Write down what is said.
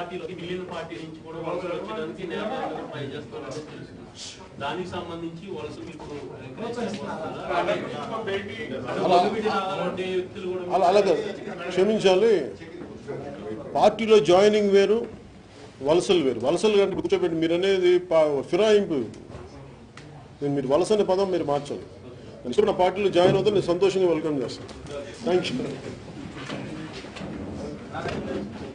పార్టీలోకి మిగిలిన పార్టీ నుంచి కూడా వలసలు వచ్చడానికి నేతలు ట్రై చేస్తున్నారని తెలుసు దానికి సంబంధించి వలసలు ఇప్పుడు మొదలుపెట్టి రావాలంటే వ్యక్తులు కూడా అలా అలాగే క్షమించాలి పార్టీలో జాయినింగ్ వేరు వలసలు వేరు వలసలు అంటే కూర్చోబెట్టి మీరు అనేది పా- ఫిరాయింపు నేను మీరు వలస అనే పదం మీరు మార్చాలి నేను నా పార్టీలో జాయిన్ అవుతే నేను సంతోషంగా వెల్కమ్ చేస్తాను థ్యాంక్ యూ